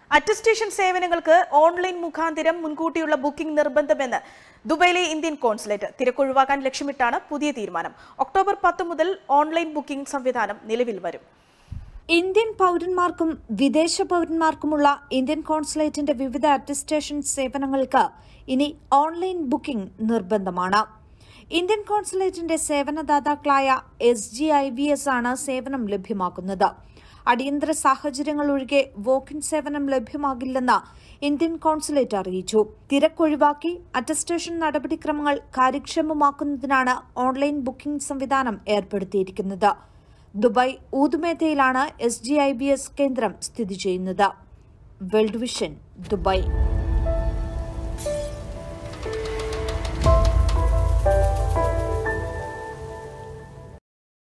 attestation സേവനങ്ങൾക്ക് online മുഖാന്തിരം മുൻകൂട്ടിയുള്ള ബുക്കിംഗ് നിർബന്ധമെന്ന് ദുബൈയിലെ ഇന്ത്യൻ കോൺസുലേറ്റ് തിരക്കൊഴിവാക്കാൻ ലക്ഷ്യമിട്ടാണ് പുതിയ തീരുമാനം ഒക്ടോബർ പത്ത് മുതൽ ഓൺലൈൻ ബുക്കിംഗ് സംവിധാനം നിലവിൽ വരും ഇന്ത്യൻ പൗരന്മാർക്കും വിദേശ പൗരന്മാർക്കുമുള്ള ഇന്ത്യൻ കോൺസുലേറ്റിന്റെ വിവിധ അറ്റസ്റ്റേഷൻ സേവനങ്ങൾക്ക് ഇനി ഓൺലൈൻ ബുക്കിംഗ് നിർബന്ധമാണ് ഇന്ത്യൻ കോൺസുലേറ്റിന്റെ സേവനദാതാക്കളായ S G I V S ആണ് സേവനം ലഭ്യമാക്കുന്നത് അടിയന്തര സാഹചര്യങ്ങൾ ഒഴികെ വോക്കിൻ സേവനം ലഭ്യമാകില്ലെന്ന് ഇന്ത്യൻ കോൺസുലേറ്റ് അറിയിച്ചു തിരക്കൊഴിവാക്കി അറ്റസ്റ്റേഷൻ നടപടിക്രമങ്ങൾ കാര്യക്ഷമമാക്കുന്നതിനാണ് ഓൺലൈൻ ബുക്കിംഗ് സംവിധാനം ഏർപ്പെടുത്തിയിരിക്കുന്നത് ദുബായ് ഊതുമേത്തയിലാണ് S G I B S കേന്ദ്രം സ്ഥിതി ചെയ്യുന്നത് വേൾഡ് വിഷൻ ദുബായ്